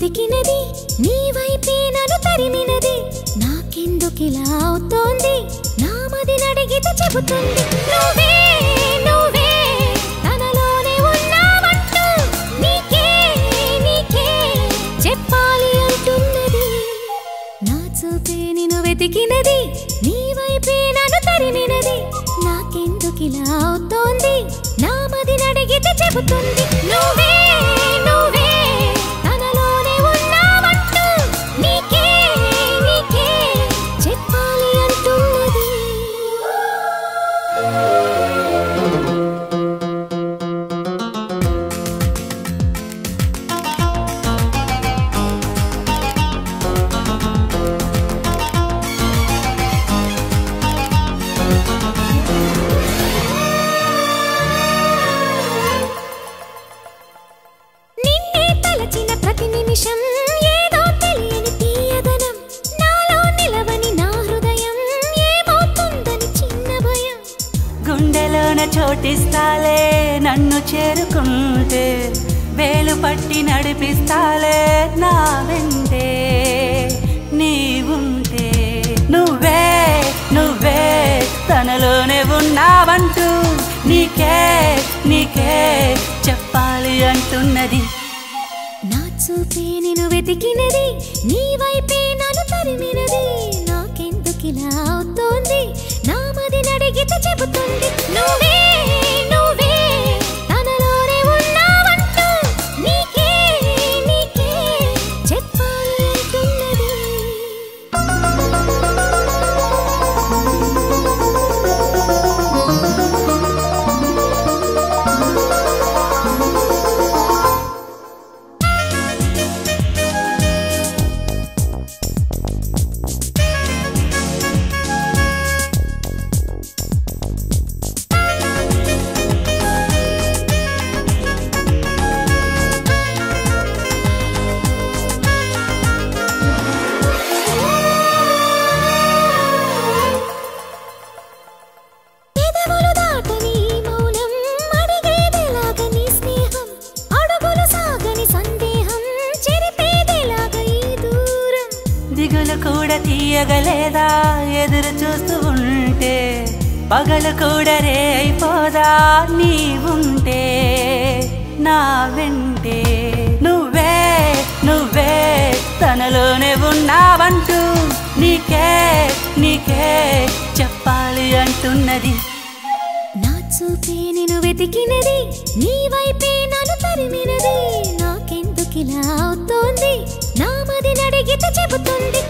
వెతికినది నీ వైపే నన్ను తరిమినది నాకెందుకిలా అవుతోంది నా మది నడిగితే చెబుతుంది నువ్వే నువ్వే తనలోనే ఉన్నావంటూ నీకే నీకే చెప్పాలి అంటున్నది నా చూపే నిన్ను వెతికినది నీ వైపే నన్ను తరిమినది నాకెందుకిలా అవుతోంది నా మది నడిగితే చెబుతుంది నువ్వే నువ్వే తనలోనే ఉన్నావంటూ నీకే నీకే చెప్పాలి అంటున్నది నిన్నే తలచిన ప్రతి నిమిషం ఏదో తెలియని తీయదనం నాలో నిలవని నా హృదయం ఏమవుతుందని చిన్న భయం గుండెలోన చోటిస్తాలే నన్ను చేరుకుంటే వేలు పట్టి నడిపిస్తాలే నా వెంటే నీవుంటే నువ్వే నువ్వే తనలోనే ఉన్నావంటూ నీకే నీకే చెప్పాలి అంటున్నది నా చూపే నేను వెతికినది నీ వైపే నన్ను తరిమినది నాకెందుకిలా అవుతోంది నా మది నడిగితే చెబుతుంది నువ్వే నువ్వే తనలోనే ఉన్నావంటూ నీకే నీకే చెప్పాలి అంటున్నది పెదవులు దాటని మౌనం అడిగేదెలాగ నీ స్నేహం అడుగులు సాగని సందేహం చెరిపేదెలాగ ఈ దూరం దిగులు కూడా తీయగలేదా ఎదురు చూస్తూ ఉంటే పగలు కూడా రే అయిపోదా నీవుంటే నా వెంటే నువ్వే నువ్వే తనలోనే ఉన్నావంటూ నీకే నీకే చెప్పాలి అంటున్నది నా చూపే నేను వెతికినది నీ వైపే నన్ను తరిమినది నాకెందుకిలా అవుతోంది నా మది నడిగితే చెబుతుంది